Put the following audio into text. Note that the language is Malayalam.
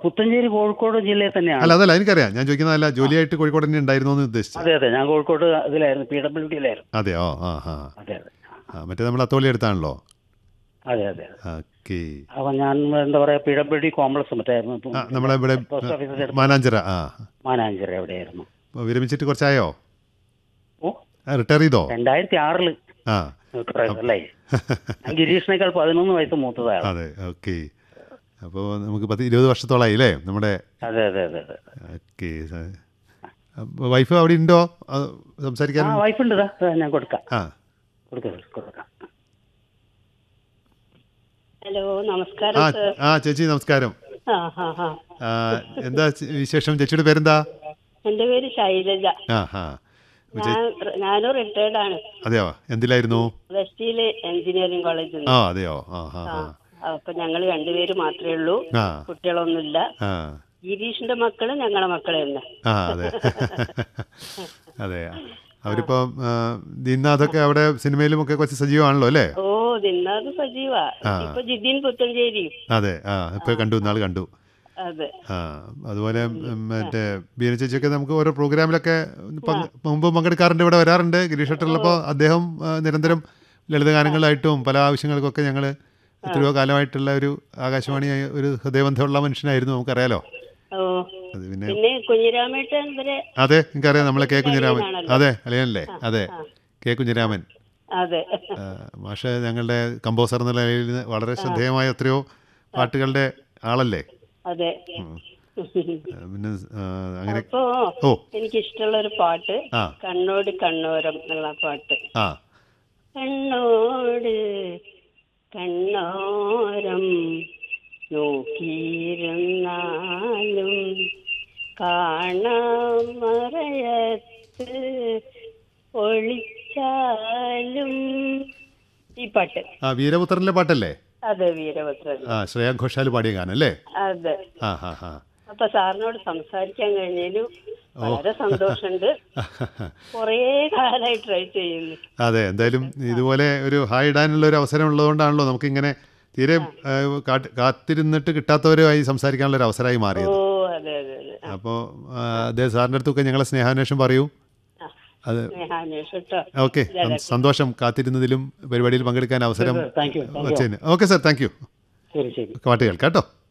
പുത്തഞ്ചേരി കോഴിക്കോട് ജില്ലയിൽ തന്നെയാണ് അല്ല അതല്ല എനിക്കറിയാം ഞാൻ ചോദിക്കുന്നതല്ല ജോലിയായിട്ട് കോഴിക്കോട് തന്നെ ഉണ്ടായിരുന്നോ എന്ന് ഉദ്ദേശിച്ചത് അതെ അതെ ഞാൻ കോഴിക്കോട് ഇതിലായിരുന്നു പി ഡബ്ല്യു ഡിയിലായിരുന്നു അതെയോ ആ ആ അതെ അതെ ആ മറ്റേ നമ്മൾ അത്തോളി എടുത്താണല്ലോ അതെ അതെ അതെ ഓക്കെ അപ്പൊ ഞാൻ എന്താ പറയാ പി ഡബ്ല്യു ഡി കോംപ്ലക്സ് മറ്റായിരുന്നു ആ നമ്മളെ ഇവിടെ പോസ്റ്റ് ഓഫീസിന്റെ അടുത്ത് മാനാഞ്ചിറ ആ മാനാഞ്ചിറ എവിടെയായിരുന്നു അപ്പോൾ വിരമിച്ചിട്ട് കുറച്ചായോ ഓ റിട്ടയർ ചെയ്തോ രണ്ടായിരത്തി ആറില് ആ അല്ലേ ഞാൻ ഗിരീഷിനേക്കാൾ പതിനൊന്ന് വയസ്സ് മൂത്തതാണ് അതെ ഓക്കെ അപ്പോൾ നമുക്ക് പത്ത് ഇരുപത് വർഷത്തോളമായി അല്ലേ നമ്മുടെ അതെ അതെ അതെ അതെ ഓക്കെ അപ്പോൾ വൈഫ് അവിടെ ഉണ്ടോ അത് ആ സംസാരിക്കാൻ വൈഫ് ഉണ്ട് ദാ, ദാ ഞാൻ കൊടുക്കാം ആ കൊടുക്കാം കൊടുക്കാം ഹലോ നമസ്കാരം ആ സർ ആ ചേച്ചി നമസ്കാരം ആ ഹാ ഹാ ആ, എന്താ ചെ- വിശേഷം ചേച്ചിയുടെ പേരെന്താ എൻ്റെ പേര് ശൈലജ ആ ഹാ ഞാൻ ഞാനും റിട്ടയർഡ് ആണ് അതെയോ എന്തിലായിരുന്നു വെസ്റ്റിയിലെ എഞ്ചിനീയറിംഗ് കോളേജിൽ ആ നിന്ന് അതെയോ ആ ഹാ ആ ഹാ അപ്പൊ ഞങ്ങൾ രണ്ടുപേര് മാത്രമേ ഉള്ളൂ ആ കുട്ടികളൊന്നുമില്ല ആ ഗിരീഷിന്റെ മക്കള് ഞങ്ങളെ മക്കളെ തന്നെ ആ അതെ അതെ അവരിപ്പം ആ, ദിനാഥൊക്കെ അവിടെ സിനിമയിലും ഒക്കെ കുറച്ച് സജീവമാണല്ലോ അല്ലേ ഓ ദിന്നാത് സജീവ ആ. ഇപ്പൊ ജിദ്ദീൻ പുത്തഞ്ചേരി അതെ ആ ഇപ്പൊ കണ്ടു നാൾ കണ്ടു അതെ ആ അതുപോലെ ഉം, മറ്റേ ബീന ചേച്ചിയൊക്കെ നമുക്ക് ഓരോ പ്രോഗ്രാമിലൊക്കെ പങ്ക് മുമ്പ് പങ്കെടുക്കാറുണ്ട് ഇവിടെ വരാറുണ്ട് ഗിരീഷ് ഷട്ടറിലപ്പോൾ അദ്ദേഹം ആ, നിരന്തരം ലളിതഗാനങ്ങളായിട്ടും പല ആവശ്യങ്ങൾക്കൊക്കെ ഞങ്ങൾ എത്രയോ കാലമായിട്ടുള്ള ഒരു ആകാശവാണി ഒരു ഹൃദയബന്ധമുള്ള മനുഷ്യനായിരുന്നു നമുക്കറിയാലോ ഓ അത് പിന്നെ പിന്നെ കുഞ്ഞിരാമേട്ടൻ വരെ അതെ എനിക്കറിയാം നമ്മളെ കെ കുഞ്ഞിരാമൻ അളിയനാണല്ലോ. അതെ അളിയനല്ലേ അതെ കെ കുഞ്ഞിരാമൻ അതെ ആ, മാഷ് ഞങ്ങളുടെ കമ്പോസർ എന്ന നിലയിൽ വളരെ ശ്രദ്ധേയമായ എത്രയോ പാട്ടുകളുടെ ആളല്ലേ അതെ ഉം. ആ, പിന്നെ ആ, അങ്ങനെ അപ്പോ ഓ എനിക്ക് ഇഷ്ടമുള്ള ഒരു പാട്ട് ആ കണ്ണോട് കണ്ണോരം എന്നുള്ള പാട്ട് ആ കണ്ണോട് കണ്ണോരം നോക്കിയിരുന്നാലും കാണാമറയത്ത് ഒളിച്ചാലും ഈ പാട്ട് ആ വീരപുത്രനിലെ പാട്ടല്ലേ അതെ വീരഭദ്രൻ ആ ശ്രേയ ഘോഷാൽ പാടിയ ഗാനം അല്ലേ അതെ ആ ഹാ ഹാ അപ്പൊ സാറിനോട് സംസാരിക്കാൻ കഴിഞ്ഞാലും വളരെ സന്തോഷമുണ്ട് കുറേ കാലമായി ട്രൈ ചെയ്യുന്നു അതെ എന്തായാലും ഇതുപോലെ ഒരു ഹായ് ഇടാനുള്ള ഒരു അവസരം ഉള്ളതുകൊണ്ടാണല്ലോ നമുക്കിങ്ങനെ തീരെ ആ, കാട്ട്- കാത്തിരുന്നിട്ട് കിട്ടാത്തവരുമായി സംസാരിക്കാനുള്ള ഒരു അവസരമായി ഓ മാറിയത് അതെ അതെ അതെ അപ്പോൾ അദ്ദേഹം സാറിൻ്റെ അടുത്തൊക്കെ ഞങ്ങളെ സ്നേഹാന്വേഷണം പറയൂ ആ, അത് സ്നേഹാന്വേഷ് കേട്ടോ ഓക്കെ സന്തോഷം കാത്തിരുന്നതിലും പരിപാടിയിൽ പങ്കെടുക്കാൻ അവസരം താങ്ക് യു താങ്ക് യു വച്ചതിന് ഓക്കെ സാർ താങ്ക് യു ശരി ശരി പാട്ട് കേൾക്കാം കേട്ടോ